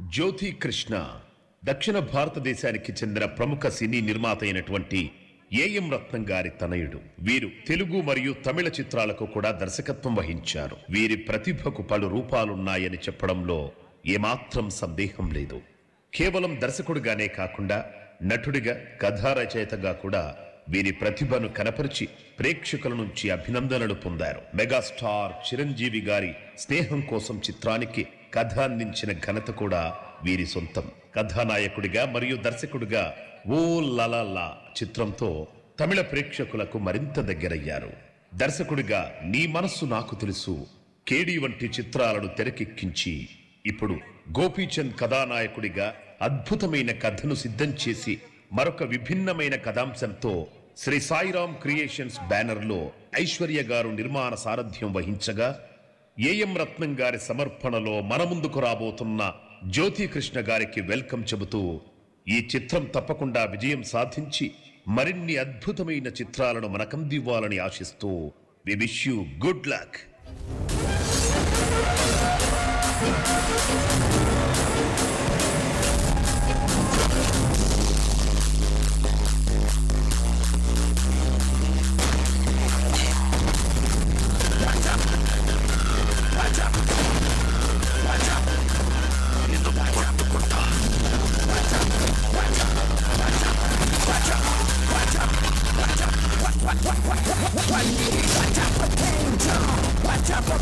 జ్యోతి కృష్ణ దక్షిణ భారతదేశానికి చెందిన ప్రముఖ సినీ నిర్మాత అయినటువంటి ఏఎం రత్నం గారి తనయుడు వీరు తెలుగు మరియు తమిళ చిత్రాలకు కూడా దర్శకత్వం వహించారు వీరి ప్రతిభకు పలు రూపాలున్నాయని చెప్పడంలో ఏమాత్రం సందేహం లేదు కేవలం దర్శకుడిగానే కాకుండా నటుడిగా కథా రచయితగా కూడా వీరి ప్రతిభను కనపరిచి ప్రేక్షకుల నుంచి అభినందనలు పొందారు మెగాస్టార్ చిరంజీవి గారి స్నేహం కోసం చిత్రానికి కథ అందించిన ఘనత కూడా వీరి సొంతం కథానాయకుడిగా మరియు దర్శకుడిగా ఓ లలా చిత్రంతో తమిళ ప్రేక్షకులకు మరింత దగ్గరయ్యారు దర్శకుడిగా నీ మనస్సు నాకు తెలుసు కేడి వంటి చిత్రాలను తెరకెక్కించి ఇప్పుడు గోపీచంద్ కథానాయకుడిగా అద్భుతమైన కథను సిద్ధం చేసి మరొక విభిన్నమైన కథాంశంతో శ్రీ సాయిరామ్ క్రియేషన్స్ బ్యానర్లో ఐశ్వర్య గారు నిర్మాణ సారథ్యం వహించగా ఏఎం రత్నం గారి సమర్పణలో మన ముందుకు రాబోతున్న జ్యోతి కృష్ణ గారికి వెల్కమ్ చెబుతూ ఈ చిత్రం తప్పకుండా విజయం సాధించి మరిన్ని అద్భుతమైన చిత్రాలను మనకందివ్వాలని ఆశిస్తూ we wish you good luck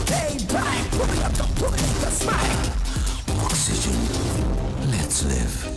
Oxygen. Let's live.